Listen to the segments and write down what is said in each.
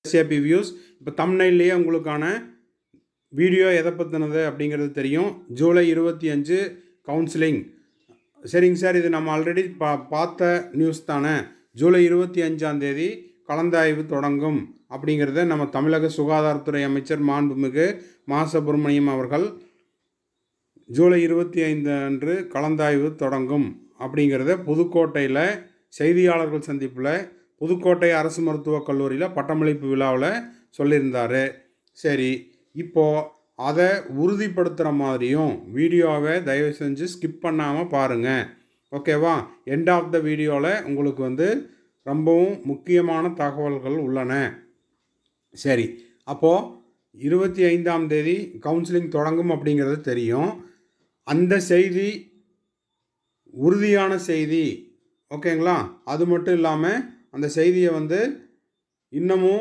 SAP views இப்போ தம்னைல்லையே உங்களுக்கான video எதை பற்றினது அப்படிங்கிறது தெரியும் ஜூலை இருபத்தி அஞ்சு கவுன்சிலிங் சரிங்க சார் இது நம்ம ஆல்ரெடி பா பார்த்த நியூஸ் தானே ஜூலை இருபத்தி அஞ்சாம் தேதி கலந்தாய்வு தொடங்கும் அப்படிங்கிறத நம்ம தமிழக சுகாதாரத்துறை அமைச்சர் மாண்புமிகு மா சுப்பிரமணியம் அவர்கள் ஜூலை இருபத்தி ஐந்து அன்று கலந்தாய்வு தொடங்கும் அப்படிங்கிறத புதுக்கோட்டையில் செய்தியாளர்கள் சந்திப்பில் புதுக்கோட்டை அரசு மருத்துவக் கல்லூரியில் பட்டமளிப்பு விழாவில் சொல்லியிருந்தார் சரி இப்போது அதை உறுதிப்படுத்துகிற மாதிரியும் வீடியோவை தயவு செஞ்சு ஸ்கிப் பண்ணாமல் பாருங்கள் ஓகேவா எண்ட் ஆஃப் த வீடியோவில் உங்களுக்கு வந்து ரொம்பவும் முக்கியமான தகவல்கள் உள்ளன சரி அப்போது இருபத்தி ஐந்தாம் தேதி கவுன்சிலிங் தொடங்கும் அப்படிங்கிறது தெரியும் அந்த செய்தி உறுதியான செய்தி ஓகேங்களா அது மட்டும் இல்லாமல் அந்த செய்தியை வந்து இன்னமும்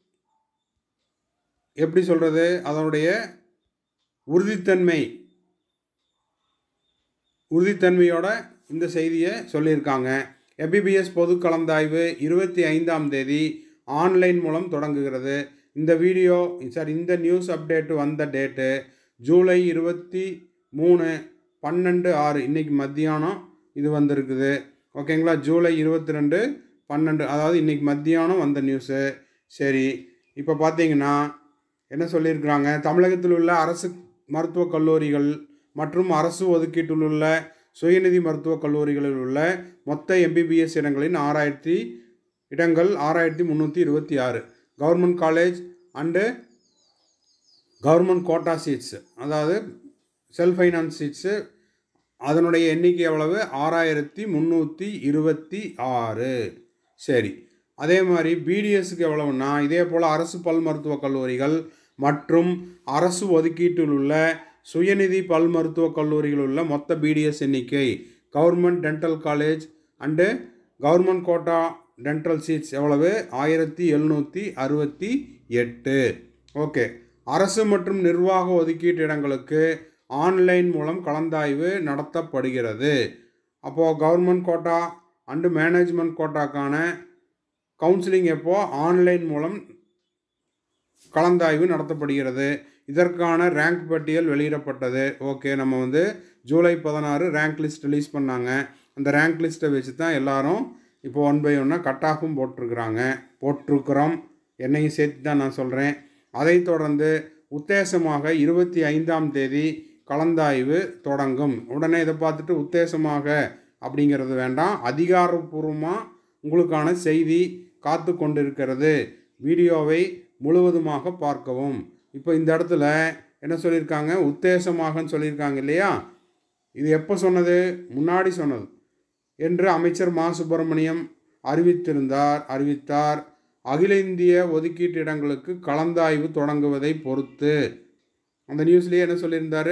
எப்படி சொல்கிறது அதனுடைய உறுதித்தன்மை உறுதித்தன்மையோட இந்த செய்தியை சொல்லியிருக்காங்க எம்பிபிஎஸ் பொது கலந்தாய்வு இருபத்தி ஐந்தாம் தேதி ஆன்லைன் மூலம் தொடங்குகிறது இந்த வீடியோ சார் இந்த நியூஸ் அப்டேட் வந்த டேட்டு ஜூலை இருபத்தி மூணு பன்னெண்டு ஆறு இன்றைக்கி மத்தியானம் இது வந்திருக்குது ஓகேங்களா ஜூலை இருபத்தி ரெண்டு பன்னெண்டு அதாவது இன்றைக்கி மத்தியானம் வந்த நியூஸு சரி இப்போ பார்த்தீங்கன்னா என்ன சொல்லியிருக்கிறாங்க தமிழகத்தில் உள்ள அரசு மருத்துவக் கல்லூரிகள் மற்றும் அரசு ஒதுக்கீட்டில் உள்ள சுயநிதி மருத்துவக் கல்லூரிகளில் உள்ள மொத்த எம்பிபிஎஸ் இடங்களின் ஆறாயிரத்தி இடங்கள் ஆறாயிரத்தி முந்நூற்றி இருபத்தி ஆறு government college and government quota seats அதாவது செல்ஃப் ஃபைனான்ஸ் சீட்ஸு அதனுடைய எண்ணிக்கை எவ்வளவு ஆறாயிரத்தி முந்நூற்றி இருபத்தி ஆறு சரி அதே மாதிரி பிடிஎஸ்க்கு எவ்வளவுன்னா இதே போல் அரசு பல் மருத்துவக் கல்லூரிகள் மற்றும் அரசு ஒதுக்கீட்டில் உள்ள சுயநிதி பல் மருத்துவக் கல்லூரிகளில் உள்ள மொத்த பிடிஎஸ் எண்ணிக்கை government dental college and government quota dental seats எவ்வளவு ஆயிரத்தி எழுநூற்றி அறுபத்தி எட்டு ஓகே அரசு மற்றும் நிர்வாக ஒதுக்கீட்டு இடங்களுக்கு ஆன்லைன் மூலம் கலந்தாய்வு நடத்தப்படுகிறது அப்போது கவர்மெண்ட் கோட்டா அண்டு மேனேஜ்மெண்ட் கோட்டாக்கான கவுன்சிலிங் எப்போ ஆன்லைன் மூலம் கலந்தாய்வு நடத்தப்படுகிறது இதற்கான ரேங்க் பட்டியல் வெளியிடப்பட்டது ஓகே நம்ம வந்து ஜூலை பதினாறு ரேங்க் லிஸ்ட் ரிலீஸ் பண்ணாங்க அந்த ரேங்க் லிஸ்ட்டை வச்சு தான் எல்லாரும் இப்போ ஒன் பை ஒன்னாக கட் ஆஃபும் போட்டிருக்கிறாங்க போட்டிருக்கிறோம் என்னையும் சேர்த்து தான் நான் சொல்கிறேன் அதைத் தொடர்ந்து உத்தேசமாக இருபத்தி ஐந்தாம் தேதி கலந்தாய்வு தொடங்கும் உடனே இதை பார்த்துட்டு உத்தேசமாக அப்படிங்கிறது வேண்டாம் அதிகாரப்பூர்வமாக உங்களுக்கான செய்தி காத்து கொண்டிருக்கிறது வீடியோவை முழுவதுமாக பார்க்கவும் இப்போ இந்த இடத்துல என்ன சொல்லியிருக்காங்க உத்தேசமாகன்னு சொல்லியிருக்காங்க இல்லையா இது எப்போ சொன்னது முன்னாடி சொன்னது என்று அமைச்சர் மா சுப்பிரமணியம் அறிவித்திருந்தார் அறிவித்தார் அகில இந்திய ஒதுக்கீட்டு இடங்களுக்கு கலந்தாய்வு தொடங்குவதை பொறுத்து அந்த நியூஸ்லேயே என்ன சொல்லியிருந்தார்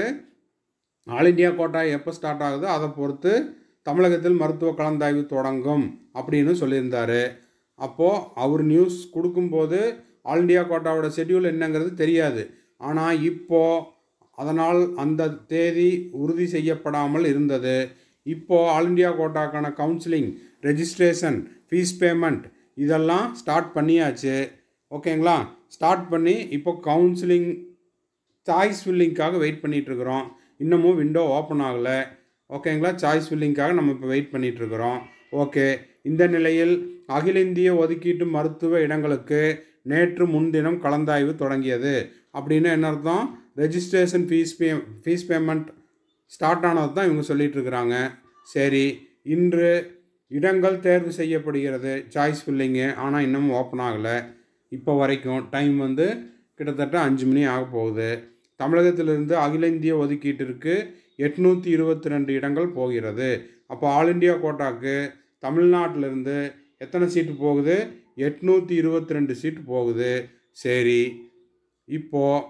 ஆல் இண்டியா கோட்டா எப்போ ஸ்டார்ட் ஆகுதோ அதை பொறுத்து தமிழகத்தில் மருத்துவ கலந்தாய்வு தொடங்கும் அப்படின்னு சொல்லியிருந்தார் அப்போது அவர் நியூஸ் கொடுக்கும்போது ஆல் இண்டியா கோட்டாவோட ஷெட்யூல் என்னங்கிறது தெரியாது ஆனால் இப்போது அதனால் அந்த தேதி உறுதி செய்யப்படாமல் இருந்தது இப்போது ஆல் இண்டியா கோட்டாக்கான கவுன்சிலிங் ரெஜிஸ்ட்ரேஷன் ஃபீஸ் பேமெண்ட் இதெல்லாம் ஸ்டார்ட் பண்ணியாச்சு ஓகேங்களா ஸ்டார்ட் பண்ணி இப்போ கவுன்சிலிங் சாய்ஸ் ஃபில்லிங்க்காக வெயிட் பண்ணிகிட்ருக்குறோம் இன்னமும் விண்டோ ஓப்பன் ஆகலை ஓகேங்களா சாய்ஸ் ஃபில்லிங்க்காக நம்ம இப்போ வெயிட் பண்ணிகிட்ருக்குறோம் ஓகே இந்த நிலையில் அகில இந்திய ஒதுக்கீட்டு மருத்துவ இடங்களுக்கு நேற்று முன்தினம் கலந்தாய்வு தொடங்கியது அப்படின்னு என்ன அர்த்தம் registration fee pay fee payment start ஆனது தான் இவங்க சொல்லிட்டு இருக்கிறாங்க சரி இன்று இடங்கள் தேர்வு செய்யப்படுகிறது சாய்ஸ் ஃபில்லிங்கு ஆனால் இன்னமும் ஓப்பன் ஆகலை இப்போ வரைக்கும் டைம் வந்து கிட்டத்தட்ட அஞ்சு மணி ஆக போகுது தமிழகத்திலிருந்து அகில இந்திய ஒதுக்கீட்டிற்கு எட்நூற்றி இருபத்தி ரெண்டு இடங்கள் போகிறது அப்போ ஆல் இண்டியா கோட்டாக்கு தமிழ்நாட்டிலிருந்து எத்தனை சீட்டு போகுது எட்நூற்றி இருபத்தி ரெண்டு சீட்டு போகுது சரி இப்போது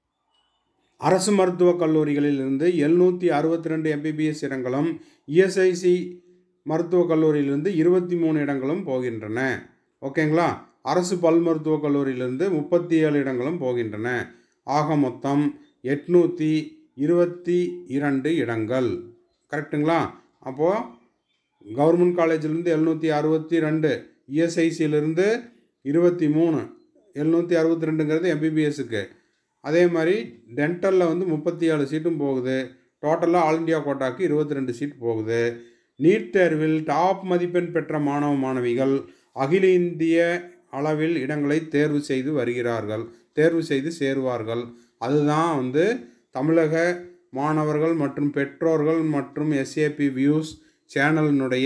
அரசு மருத்துவக் கல்லூரிகளிலிருந்து எழுநூற்றி அறுபத்தி ரெண்டு எம்பிபிஎஸ் இடங்களும் இஎஸ்ஐசி மருத்துவக் கல்லூரியிலிருந்து இருபத்தி மூணு இடங்களும் போகின்றன ஓகேங்களா அரசு பல் மருத்துவக் கல்லூரியிலிருந்து முப்பத்தி ஏழு இடங்களும் போகின்றன ஆக மொத்தம் எட்நூற்றி இருபத்தி இரண்டு இடங்கள் கரெக்டுங்களா அப்போது கவர்மெண்ட் காலேஜிலேருந்து எழுநூற்றி அறுபத்தி ரெண்டு இஎஸ்ஐசியிலிருந்து இருபத்தி மூணு எழுநூற்றி அறுபத்தி ரெண்டுங்கிறது எம்பிபிஎஸ்க்கு அதே மாதிரி டென்டலில் வந்து முப்பத்தி ஏழு சீட்டும் போகுது டோட்டலாக ஆல் இண்டியா கோட்டாக்கு இருபத்தி ரெண்டு சீட் போகுது நீட் தேர்வில் டாப் மதிப்பெண் பெற்ற மாணவ மாணவிகள் அகில இந்திய அளவில் இடங்களை தேர்வு செய்து வருகிறார்கள் தேர்வு செய்து சேருவார்கள் அதுதான் வந்து தமிழக மாணவர்கள் மற்றும் பெற்றோர்கள் மற்றும் எஸ்ஏபி வியூஸ் சேனலினுடைய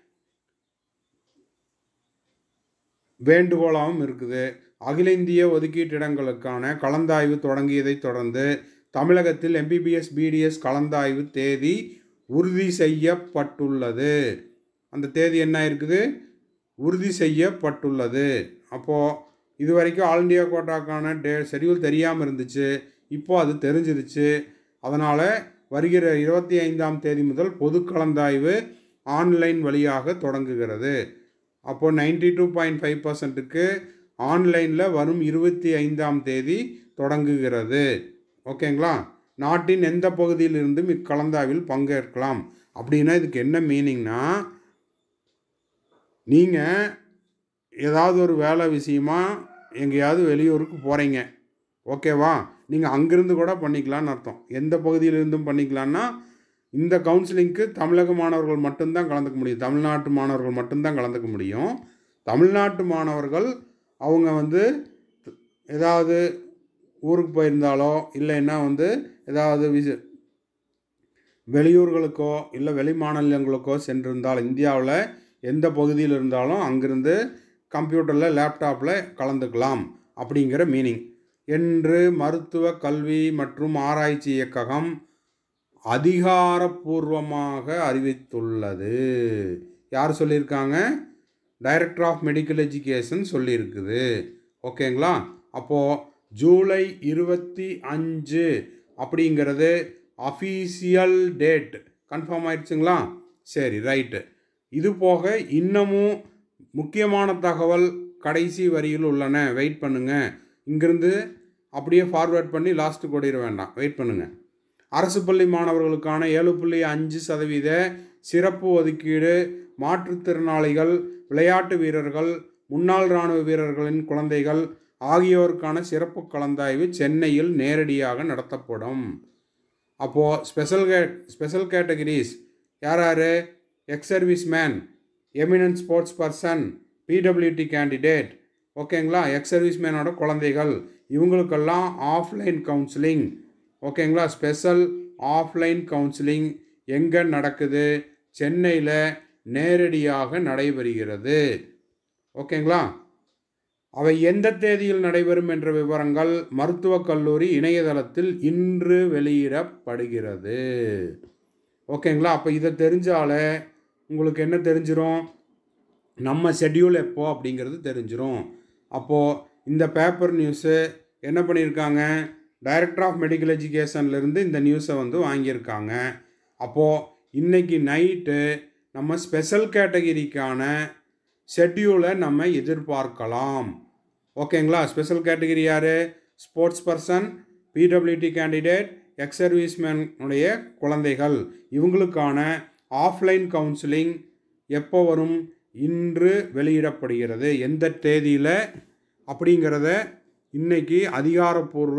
வேண்டுகோளாகவும் இருக்குது அகில இந்திய ஒதுக்கீட்டு இடங்களுக்கான கலந்தாய்வு தொடங்கியதைத் தொடர்ந்து தமிழகத்தில் எம்பிபிஎஸ் பிடிஎஸ் கலந்தாய்வு தேதி உறுதி செய்யப்பட்டுள்ளது அந்த தேதி என்ன இருக்குது உறுதி செய்யப்பட்டுள்ளது அப்போது இது வரைக்கும் ஆல் இண்டியா கோட்டாக்கான டே ஷெடியூல் தெரியாமல் இருந்துச்சு இப்போ அது தெரிஞ்சிருச்சு அதனால் வருகிற இருபத்தி ஐந்தாம் தேதி முதல் பொது கலந்தாய்வு ஆன்லைன் வழியாக தொடங்குகிறது அப்போது நைன்டி டூ பாயிண்ட் ஃபைவ் பர்சன்ட்டுக்கு ஆன்லைனில் வரும் இருபத்தி ஐந்தாம் தேதி தொடங்குகிறது ஓகேங்களா நாட்டின் எந்த பகுதியிலிருந்தும் இக்கலந்தாய்வில் பங்கேற்கலாம் அப்படின்னா இதுக்கு என்ன மீனிங்னா நீங்கள் ஏதாவது ஒரு வேலை விஷயமா எங்கேயாவது வெளியூருக்கு போகிறீங்க ஓகேவா நீங்கள் அங்கேருந்து கூட பண்ணிக்கலான்னு அர்த்தம் எந்த பகுதியிலிருந்தும் பண்ணிக்கலான்னா இந்த கவுன்சிலிங்க்கு தமிழக மாணவர்கள் மட்டும்தான் கலந்துக்க முடியும் தமிழ்நாட்டு மாணவர்கள் மட்டும்தான் கலந்துக்க முடியும் தமிழ்நாட்டு மாணவர்கள் அவங்க வந்து ஏதாவது ஊருக்கு போயிருந்தாலோ இல்லைன்னா வந்து ஏதாவது விசி வெளியூர்களுக்கோ இல்லை வெளி மாநிலங்களுக்கோ சென்றிருந்தால் இந்தியாவில் எந்த பகுதியில் இருந்தாலும் அங்கிருந்து கம்ப்யூட்டரில் லேப்டாப்பில் கலந்துக்கலாம் அப்படிங்கிற மீனிங் என்று மருத்துவ கல்வி மற்றும் ஆராய்ச்சி இயக்ககம் அதிகாரப்பூர்வமாக அறிவித்துள்ளது யார் சொல்லியிருக்காங்க டைரக்டர் ஆஃப் மெடிக்கல் எஜுகேஷன் சொல்லியிருக்குது ஓகேங்களா அப்போது ஜூலை இருபத்தி அஞ்சு அப்படிங்கிறது அஃபீஷியல் டேட் கன்ஃபார்ம் ஆயிடுச்சுங்களா சரி ரைட்டு இது போக இன்னமும் முக்கியமான தகவல் கடைசி வரியில் உள்ளன வெயிட் பண்ணுங்கள் இங்கிருந்து அப்படியே ஃபார்வேர்ட் பண்ணி லாஸ்ட்டு கொடிட வேண்டாம் வெயிட் பண்ணுங்கள் அரசு பள்ளி மாணவர்களுக்கான ஏழு புள்ளி அஞ்சு சதவீத சிறப்பு ஒதுக்கீடு மாற்றுத்திறனாளிகள் விளையாட்டு வீரர்கள் முன்னாள் இராணுவ வீரர்களின் குழந்தைகள் ஆகியோருக்கான சிறப்பு கலந்தாய்வு சென்னையில் நேரடியாக நடத்தப்படும் அப்போது ஸ்பெஷல் கே ஸ்பெஷல் கேட்டகரிஸ் யார் யார் ex service man eminent sports person PWD candidate ஓகேங்களா எக்ஸ் சர்வீஸ் மேனோட குழந்தைகள் இவங்களுக்கெல்லாம் ஆஃப்லைன் கவுன்சிலிங் ஓகேங்களா ஸ்பெஷல் ஆஃப்லைன் கவுன்சிலிங் எங்கே நடக்குது சென்னையில் நேரடியாக நடைபெறுகிறது ஓகேங்களா அவை எந்த தேதியில் நடைபெறும் என்ற விவரங்கள் மருத்துவக் கல்லூரி இணையதளத்தில் இன்று வெளியிடப்படுகிறது ஓகேங்களா அப்போ இதை தெரிஞ்சாலே உங்களுக்கு என்ன தெரிஞ்சிரும் நம்ம ஷெட்யூல் எப்போ அப்படிங்கிறது தெரிஞ்சிரும் அப்போது இந்த பேப்பர் நியூஸு என்ன பண்ணியிருக்காங்க டைரக்டர் ஆஃப் மெடிக்கல் எஜுகேஷன்லேருந்து இந்த நியூஸை வந்து வாங்கியிருக்காங்க அப்போது இன்றைக்கி நைட்டு நம்ம ஸ்பெஷல் கேட்டகிரிக்கான ஷெட்யூலை நம்ம எதிர்பார்க்கலாம் ஓகேங்களா ஸ்பெஷல் கேட்டகிரி யார் sports person PWD candidate ex சர்வீஸ்மேனுடைய குழந்தைகள் இவங்களுக்கான ஆஃப்லைன் கவுன்சிலிங் எப்போ வரும் இன்று வெளியிடப்படுகிறது எந்த தேதியில் அப்படிங்கிறத இன்னைக்கு அதிகாரப்பூர்வ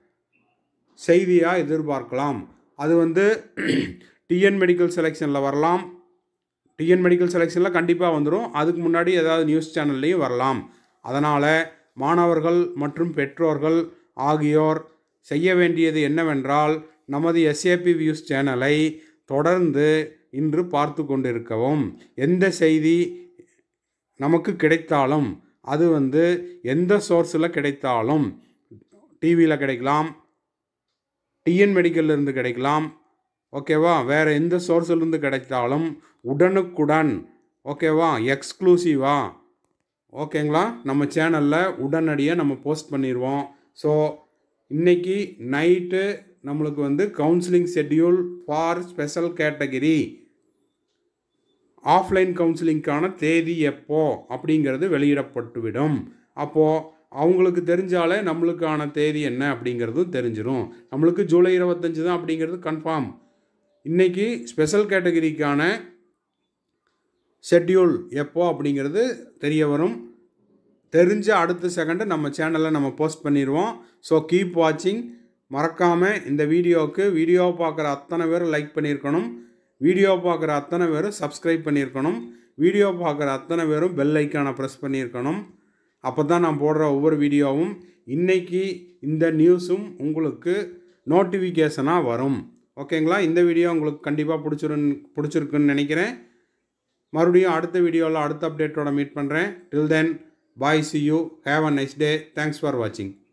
செய்தியாக எதிர்பார்க்கலாம் அது வந்து டிஎன் மெடிக்கல் செலெக்ஷனில் வரலாம் டிஎன் மெடிக்கல் செலெக்ஷனில் கண்டிப்பாக வந்துடும் அதுக்கு முன்னாடி ஏதாவது நியூஸ் சேனல்லையும் வரலாம் அதனால் மாணவர்கள் மற்றும் பெற்றோர்கள் ஆகியோர் செய்ய வேண்டியது என்னவென்றால் நமது எஸ்ஏபி வியூஸ் சேனலை தொடர்ந்து இன்று பார்த்து கொண்டிருக்கவும் எந்த செய்தி நமக்கு கிடைத்தாலும் அது வந்து எந்த சோர்ஸில் கிடைத்தாலும் டிவியில் கிடைக்கலாம் டிஎன் மெடிக்கல்லேருந்து கிடைக்கலாம் ஓகேவா வேறு எந்த சோர்ஸ்லேருந்து கிடைத்தாலும் உடனுக்குடன் ஓகேவா எக்ஸ்க்ளூசிவா ஓகேங்களா நம்ம சேனலில் உடனடியாக நம்ம போஸ்ட் பண்ணிடுவோம் ஸோ இன்றைக்கி நைட்டு நம்மளுக்கு வந்து counselling schedule for special category offline கவுன்சிலிங்க்கான தேதி எப்போ அப்படிங்கிறது வெளியிடப்பட்டுவிடும் அப்போது அவங்களுக்கு தெரிஞ்சாலே நம்மளுக்கான தேதி என்ன அப்படிங்கிறதும் தெரிஞ்சிடும் நம்மளுக்கு ஜூலை இருபத்தஞ்சு தான் அப்படிங்கிறது கன்ஃபார்ம் இன்றைக்கி ஸ்பெஷல் கேட்டகிரிக்கான ஷெட்யூல் எப்போ அப்படிங்கிறது தெரிய வரும் தெரிஞ்ச அடுத்த செகண்டு நம்ம சேனலில் நம்ம போஸ்ட் பண்ணிடுவோம் ஸோ கீப் வாட்சிங் மறக்காமல் இந்த வீடியோவுக்கு வீடியோ பார்க்குற அத்தனை பேரும் லைக் பண்ணியிருக்கணும் வீடியோ பார்க்குற அத்தனை பேரும் சப்ஸ்கிரைப் பண்ணியிருக்கணும் வீடியோ பார்க்குற அத்தனை பேரும் பெல் ஐக்கானை ப்ரெஸ் பண்ணியிருக்கணும் அப்போ தான் நான் போடுற ஒவ்வொரு வீடியோவும் இன்றைக்கி இந்த நியூஸும் உங்களுக்கு நோட்டிஃபிகேஷனாக வரும் ஓகேங்களா இந்த வீடியோ உங்களுக்கு கண்டிப்பாக பிடிச்சிருன்னு பிடிச்சிருக்குன்னு நினைக்கிறேன் மறுபடியும் அடுத்த வீடியோவில் அடுத்த அப்டேட்டோட மீட் பண்ணுறேன் till then bye see you have a nice day thanks for வாட்சிங்